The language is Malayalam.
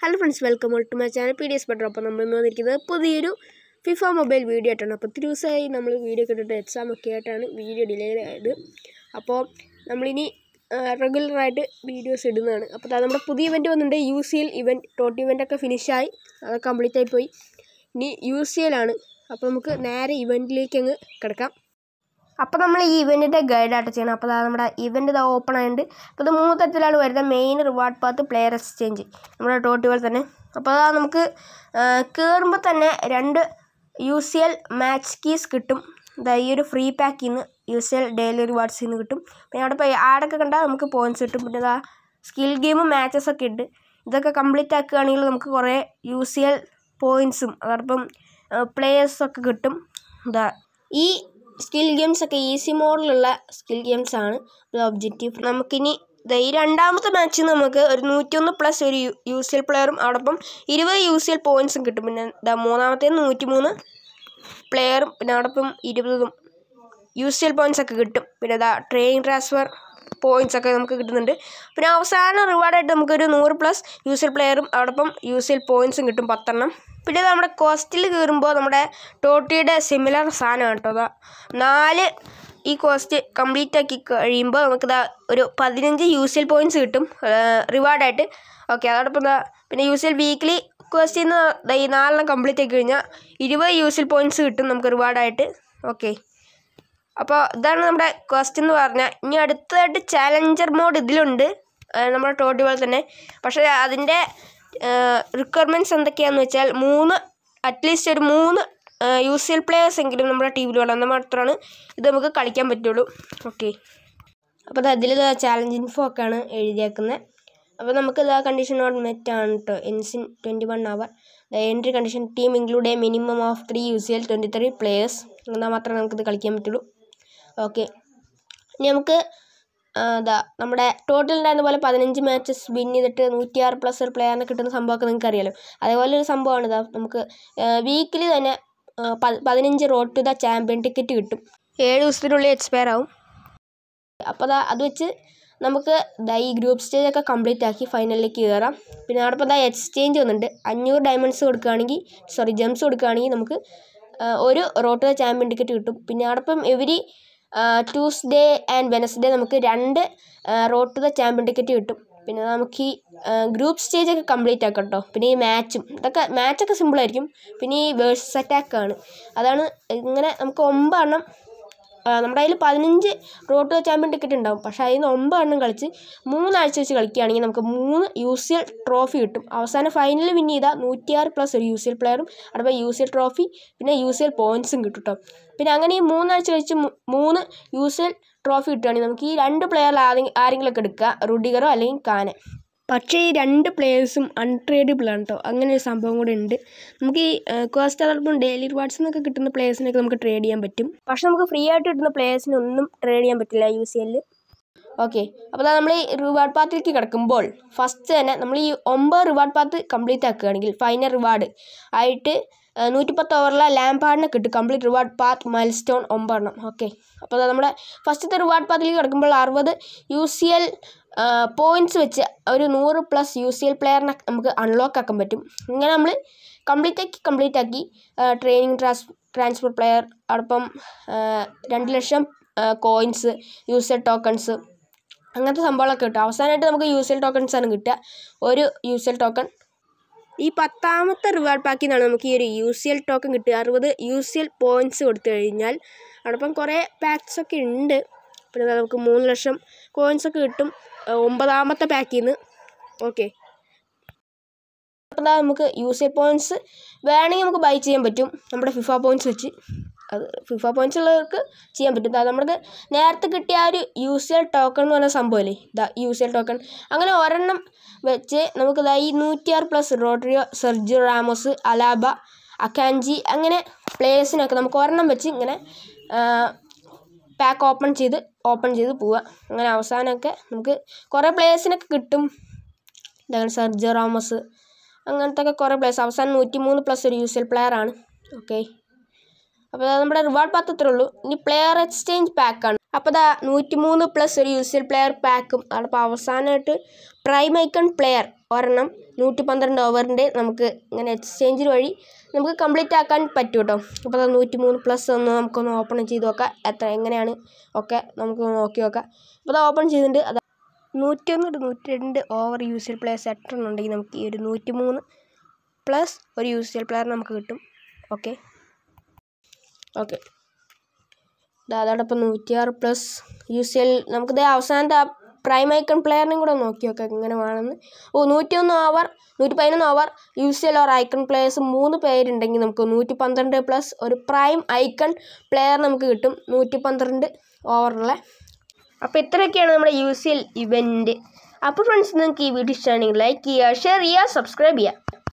hello friends welcome to my channel P D S butter അപ്പോൾ നമ്മൾ ഇന്ന് വന്നിരിക്കുന്നത് പുതിയൊരു ഫിഫ മൊബൈൽ വീഡിയോ ആയിട്ടാണ് അപ്പോൾ ഒത്തിരി ദിവസമായി നമ്മൾ വീഡിയോ കിട്ടിയിട്ട് എക്സാം ഒക്കെ ആയിട്ടാണ് വീഡിയോ ഡിലേ ആയത് അപ്പോൾ നമ്മളിനി റെഗുലറായിട്ട് വീഡിയോസ് ഇടുന്നതാണ് അപ്പോൾ അത് നമ്മുടെ പുതിയ ഇവൻറ്റ് വന്നിട്ടുണ്ട് യു സി എൽ ഇവൻറ്റ് ടോട്ട് ഇവൻ്റ് ഒക്കെ ഫിനിഷായി അത് കംപ്ലീറ്റ് ആയി പോയി ഇനി യു സി എല്ലാണ് അപ്പോൾ നമുക്ക് നേരെ ഇവൻറ്റിലേക്ക് അങ്ങ് കിടക്കാം അപ്പോൾ നമ്മൾ ഈ ഇവൻറ്റിൻ്റെ ഗൈഡായിട്ട് ചെയ്യണം അപ്പോൾ അതാ നമ്മുടെ ഇവൻ്റ് ഇതാ ഓപ്പൺ ആയിട്ടുണ്ട് അപ്പോൾ ഇത് മൂന്ന് തരത്തിലാണ് വരുന്നത് main reward path player exchange നമ്മുടെ ടോട്ടുകൾ തന്നെ അപ്പോൾ അതാ നമുക്ക് കയറുമ്പോൾ തന്നെ രണ്ട് U C L match keys കിട്ടും ഇതാ ഈ ഒരു ഫ്രീ പാക്കിൽ നിന്ന് യു സി എൽ ഡെയിലി റിവാർഡ്സിൽ നിന്ന് കിട്ടും പിന്നെ അവിടെ ഇപ്പോൾ ആഡൊക്കെ കണ്ടാൽ നമുക്ക് പോയിൻറ്റ്സ് കിട്ടും പിന്നെ ഇതാ സ്കിൽ ഗെയിമും മാച്ചസ് ഒക്കെ ഉണ്ട് ഇതൊക്കെ കംപ്ലീറ്റ് ആക്കുകയാണെങ്കിൽ നമുക്ക് കുറേ യു സി എൽ പോയിൻറ്റ്സും അതോടൊപ്പം പ്ലേയേഴ്സൊക്കെ കിട്ടും ഇതാ ഈ സ്കിൽ ഗെയിംസ് ഒക്കെ ഈസി മോഡിലുള്ള സ്കിൽ ഗെയിംസ് ആണ് ഒബ്ജക്റ്റീവ് നമുക്കിനി ദേ ഈ രണ്ടാമത്തെ മാച്ചിൽ നമുക്ക് ഒരു നൂറ്റിയൊന്ന് പ്ലസ് ഒരു യു സി എൽ പ്ലെയറും അതോടൊപ്പം ഇരുപത് യു സി എൽ പോയിൻറ്റ്സും കിട്ടും പിന്നെ ദാ മൂന്നാമത്തെ നൂറ്റി മൂന്ന് പ്ലെയറും പിന്നെ അതോടൊപ്പം ഇരുപതും യു സി എൽ പോയിൻറ്റ്സ് ഒക്കെ കിട്ടും പിന്നെ ദാ ട്രെയിൻ ട്രാൻസ്ഫർ പോയിൻറ്റ്സ് ഒക്കെ നമുക്ക് കിട്ടുന്നുണ്ട് പിന്നെ അവസാന റിവാർഡായിട്ട് നമുക്കൊരു നൂറ് പ്ലസ് യു സി എൽ പ്ലെയറും അതോടൊപ്പം യു സി എൽ പോയിൻറ്റ്സും കിട്ടും പത്തെണ്ണം പിന്നെ നമ്മുടെ കോസ്റ്റിൽ കയറുമ്പോൾ നമ്മുടെ ടോട്ടിയുടെ സിമിലർ സാധനമാണ് കേട്ടോ അതാ നാല് ഈ കോസ്റ്റ് കംപ്ലീറ്റ് ആക്കി കഴിയുമ്പോൾ നമുക്കിതാ ഒരു പതിനഞ്ച് യു സി എൽ പോയിൻറ്റ്സ് കിട്ടും റിവാർഡായിട്ട് ഓക്കെ അതോടൊപ്പം എന്താ പിന്നെ യു സി എൽ വീക്ക്ലി കോസ്റ്റിൽ നിന്ന് ഈ നാലെണ്ണം കംപ്ലീറ്റ് ആക്കി കഴിഞ്ഞാൽ ഇരുപത് യു സി എൽ പോയിൻറ്റ്സ് കിട്ടും നമുക്ക് റിവാർഡായിട്ട് ഓക്കെ അപ്പോൾ ഇതാണ് നമ്മുടെ ക്വസ്റ്റ് എന്ന് പറഞ്ഞാൽ ഇനി അടുത്തതായിട്ട് ചാലഞ്ചർ മോഡ് ഇതിലുണ്ട് നമ്മുടെ ടോട്ടി പോലെ തന്നെ പക്ഷേ അതിൻ്റെ റിക്വയർമെൻറ്റ്സ് എന്തൊക്കെയാണെന്ന് വെച്ചാൽ മൂന്ന് അറ്റ്ലീസ്റ്റ് ഒരു മൂന്ന് യു സി എൽ പ്ലേയേഴ്സ് എങ്കിലും നമ്മുടെ ടീമിൽ വേണം മാത്രമാണ് ഇത് നമുക്ക് കളിക്കാൻ പറ്റുള്ളൂ ഓക്കെ അപ്പോൾ അത് അതിൽ ചാലഞ്ച് ഇൻഫോ ഒക്കെയാണ് എഴുതിയേക്കുന്നത് അപ്പോൾ നമുക്ക് ഇതാ കണ്ടീഷൻ നോട്ട് മെറ്റ് ആണ് കേട്ടോ എൻസിൻ ട്വൻറ്റി വൺ അവർ the entry condition team include a minimum of three U C L twenty three players എന്നാൽ മാത്രമേ നമുക്കിത് കളിക്കാൻ പറ്റുള്ളൂ ഓക്കെ ഇനി നമുക്ക് ഇതാ നമ്മുടെ ടോട്ടൽ ഉണ്ടായിരുന്ന പോലെ പതിനഞ്ച് മാച്ചസ് വിൻ ചെയ്തിട്ട് നൂറ്റിയാറ് പ്ലസ് ഒരു പ്ലെയറിനെ കിട്ടുന്ന സംഭവമൊക്കെ നിങ്ങൾക്ക് അറിയാലോ അതേപോലെ ഒരു സംഭവമാണ് ഇതാ നമുക്ക് വീക്കിലി തന്നെ പതിനഞ്ച് road to the champion ticket കിട്ടും ഏഴ് ദിവസത്തിനുള്ളിൽ എക്സ്പയർ ആവും അപ്പോൾ അതാ അത് വെച്ച് നമുക്ക് ദാ ഈ ഗ്രൂപ്പ് സ്റ്റേജ് ഒക്കെ കംപ്ലീറ്റ് ആക്കി ഫൈനലിലേക്ക് കയറാം പിന്നെ അവിടെ ഇപ്പോൾ ദാ എക്സ്ചേഞ്ച് വന്നിട്ടുണ്ട് അഞ്ഞൂറ് ഡയമണ്ട്സ് കൊടുക്കുകയാണെങ്കിൽ സോറി ജെംസ് കൊടുക്കുകയാണെങ്കിൽ നമുക്ക് ഒരു road to the champion ticket കിട്ടും പിന്നെ അവിടെ ഇപ്പം എവരി ട്യൂസ്ഡേ ആൻഡ് വെനസ്ഡേ നമുക്ക് രണ്ട് road to the champion ticket കിട്ടും പിന്നെ നമുക്ക് ഈ ഗ്രൂപ്പ് സ്റ്റേജ് ഒക്കെ കംപ്ലീറ്റ് ആക്കാം കേട്ടോ പിന്നെ ഈ മാച്ചും ഇതൊക്കെ മാച്ചൊക്കെ സിമ്പിളായിരിക്കും പിന്നെ ഈ വേഴ്സസ് അറ്റാക്കാണ് അതാണ് ഇങ്ങനെ നമുക്ക് ഒമ്പതെണ്ണം നമ്മുടെ കയ്യിൽ പതിനഞ്ച് റോഡ് ടു ചാമ്പ്യൻ ടിക്കറ്റ് ഉണ്ടാവും പക്ഷേ അതിൽ നിന്ന് ഒമ്പതെണ്ണം കളിച്ച് മൂന്നാഴ്ച വെച്ച് കളിക്കുകയാണെങ്കിൽ നമുക്ക് മൂന്ന് യു സി എൽ ട്രോഫി കിട്ടും അവസാനം ഫൈനലിൽ വിൻ ചെയ്താൽ നൂറ്റിയാറ് പ്ലസ് ഒരു യു സി എൽ പ്ലെയറും അവിടെ യു സി എൽ ട്രോഫി പിന്നെ യു സി എൽ പോയിൻറ്റ്സും കിട്ടും കേട്ടോ പിന്നെ അങ്ങനെ ഈ മൂന്നാഴ്ച കഴിച്ച് മൂന്ന് യു സി എൽ ട്രോഫി കിട്ടുകയാണെങ്കിൽ നമുക്ക് ഈ രണ്ട് പ്ലെയറിൽ ആരെങ്കിലും ആരെങ്കിലുമൊക്കെ എടുക്കുക റുഡിഗറോ അല്ലെങ്കിൽ കാനെ പക്ഷേ ഈ രണ്ട് പ്ലേയേഴ്സും അൺട്രേഡബിൾ ആണ് കേട്ടോ അങ്ങനെ ഒരു സംഭവം കൂടെ ഉണ്ട് നമുക്ക് ഈ കോസ്റ്റ് അതോടൊപ്പം ഡെയിലി റിവാർഡ്സ് എന്നൊക്കെ കിട്ടുന്ന പ്ലേയേഴ്സിനൊക്കെ നമുക്ക് ട്രേഡ് ചെയ്യാൻ പറ്റും പക്ഷേ നമുക്ക് ഫ്രീ ആയിട്ട് കിട്ടുന്ന പ്ലേയേഴ്സിന് ഒന്നും ട്രേഡ് ചെയ്യാൻ പറ്റില്ല യു സി എല്ലിൽ ഓക്കെ അപ്പോൾ നമ്മൾ ഈ റിവാർഡ് പാത്തിലേക്ക് കിടക്കുമ്പോൾ ഫസ്റ്റ് തന്നെ നമ്മൾ ഈ ഒമ്പത് റിവാർഡ് പാത്ത് കംപ്ലീറ്റ് ആക്കുകയാണെങ്കിൽ ഫൈനൽ റിവാർഡ് ആയിട്ട് നൂറ്റിപ്പത്ത് ഓവറിലെ ലാംപാഡിനെ കിട്ടും complete reward path milestone ഒമ്പതെണ്ണം ഓക്കെ അപ്പോൾ നമ്മുടെ ഫസ്റ്റത്തെ റിവാർഡ് പാത്തിലേക്ക് കിടക്കുമ്പോൾ അറുപത് യു സി എൽ പോയിൻറ്റ്സ് വെച്ച് ഒരു നൂറ് പ്ലസ് യു സി എൽ പ്ലെയറിനെ നമുക്ക് അൺലോക്ക് ആക്കാൻ പറ്റും ഇങ്ങനെ നമ്മൾ കംപ്ലീറ്റ് ആക്കി കംപ്ലീറ്റ് ആക്കി ട്രെയിനിങ് ട്രാൻസ് ട്രാൻസ്പോർട്ട് പ്ലെയർ അതോടൊപ്പം രണ്ട് ലക്ഷം കോയിൻസ് യൂസർ ടോക്കൺസ് അങ്ങനത്തെ സംഭവങ്ങളൊക്കെ കിട്ടും അവസാനമായിട്ട് നമുക്ക് യൂസൽ ടോക്കൺസ് ആണ് കിട്ടുക ഒരു യൂസൽ ടോക്കൺ ഈ പത്താമത്തെ റിവാർഡ് പാക്കിൽ നിന്നാണ് നമുക്ക് ഈ ഒരു യു സി എൽ ടോക്കൺ കിട്ടുക അറുപത് യു സി എൽ പോയിൻറ്റ്സ് കൊടുത്തു കഴിഞ്ഞാൽ അതോടൊപ്പം കുറേ പാക്സ് ഒക്കെ ഉണ്ട് പിന്നെ നമുക്ക് മൂന്ന് ലക്ഷം കോയിൻസ് ഒക്കെ കിട്ടും ഒമ്പതാമത്തെ പാക്കിൽ നിന്ന് ഓക്കെ അപ്പോൾ നമുക്ക് യു സി എൽ പോയിൻറ്റ്സ് വേണമെങ്കിൽ നമുക്ക് ബൈ ചെയ്യാൻ പറ്റും നമ്മുടെ ഫിഫ പോയിൻറ്റ്സ് വെച്ച് അത് ഫിഫ പോയിൻറ്റ്സ് ഉള്ളവർക്ക് ചെയ്യാൻ പറ്റും അത് നമുക്ക് നേരത്തെ കിട്ടിയ ആ ഒരു യു സി എൽ ടോക്കൺ എന്ന് പറഞ്ഞ സംഭവമല്ലേ ഇതാ യു സി എൽ ടോക്കൺ അങ്ങനെ ഒരെണ്ണം വെച്ച് നമുക്ക് ഇതാ ഈ നൂറ്റിയാറ് plus Rodrygo Sergio Ramos Alaba Akanji അങ്ങനെ പ്ലേയേഴ്സിനൊക്കെ നമുക്ക് ഒരെണ്ണം വെച്ച് ഇങ്ങനെ പാക്ക് ഓപ്പൺ ചെയ്ത് ഓപ്പൺ ചെയ്ത് പോവുക അങ്ങനെ അവസാനമൊക്കെ നമുക്ക് കുറേ പ്ലേയേഴ്സിനൊക്കെ കിട്ടും ഇതാണ് സെർജിയോ റാമോസ് അങ്ങനത്തെ ഒക്കെ കുറേ പ്ലേയേഴ്സ് അവസാനം നൂറ്റി മൂന്ന് പ്ലസ് ഒരു യു സി എൽ പ്ലെയറാണ് ഓക്കെ അപ്പോൾ നമ്മുടെ റിവാർഡ് പാത്ത് ഇത്രേ ഉള്ളൂ ഇനി പ്ലെയർ എക്സ്ചേഞ്ച് പാക്കാണ് അപ്പോൾ ദാ നൂറ്റി മൂന്ന് പ്ലസ് ഒരു യൂസിയൽ പ്ലെയർ പാക്കും അപ്പോൾ അവസാനമായിട്ട് പ്രൈം ഐക്കൺ പ്ലെയർ ഒരെണ്ണം നൂറ്റി പന്ത്രണ്ട് ഓവറിൻ്റെ നമുക്ക് ഇങ്ങനെ എക്സ്ചേഞ്ച് വഴി നമുക്ക് കംപ്ലീറ്റ് ആക്കാൻ പറ്റും കേട്ടോ അപ്പോൾ അത് നൂറ്റി മൂന്ന് പ്ലസ് ഒന്ന് നമുക്കൊന്ന് ഓപ്പൺ ചെയ്ത് നോക്കാം എത്ര എങ്ങനെയാണ് ഒക്കെ നമുക്ക് നോക്കി നോക്കാം അപ്പോൾ അത് ഓപ്പൺ ചെയ്തിട്ടുണ്ട് അത് നൂറ്റൊന്ന് ഒരു നൂറ്റി രണ്ട് ഓവർ യൂസിയൽ പ്ലെയേഴ്സ് എട്ടെണ്ണം ഉണ്ടെങ്കിൽ നമുക്ക് ഈ ഒരു നൂറ്റി മൂന്ന് പ്ലസ് ഒരു യൂസിയൽ പ്ലെയർ നമുക്ക് കിട്ടും ഓക്കെ ഓക്കെ അതോടൊപ്പം നൂറ്റിയാറ് പ്ലസ് യു സി എൽ നമുക്ക് അവസാനത്തെ ആ പ്രൈം ഐക്കൺ പ്ലെയറിനെയും കൂടെ നോക്കി നോക്കാം എങ്ങനെ വേണമെന്ന് ഓ നൂറ്റിയൊന്ന് ഓവർ നൂറ്റി പതിനൊന്ന് over U C L or icon players മൂന്ന് പേരുണ്ടെങ്കിൽ നമുക്ക് നൂറ്റി പന്ത്രണ്ട് പ്ലസ് ഒരു പ്രൈം ഐക്കൺ പ്ലെയർ നമുക്ക് കിട്ടും നൂറ്റി പന്ത്രണ്ട് ഓവറുള്ള അപ്പോൾ ഇത്രയൊക്കെയാണ് നമ്മുടെ യു സി എൽ ഇവൻറ്റ് അപ്പോൾ ഫ്രണ്ട്സ് നിങ്ങൾക്ക് ഈ വീഡിയോ ഇഷ്ടമാണെങ്കിൽ ലൈക്ക് ചെയ്യുക ഷെയർ ചെയ്യുക സബ്സ്ക്രൈബ് ചെയ്യുക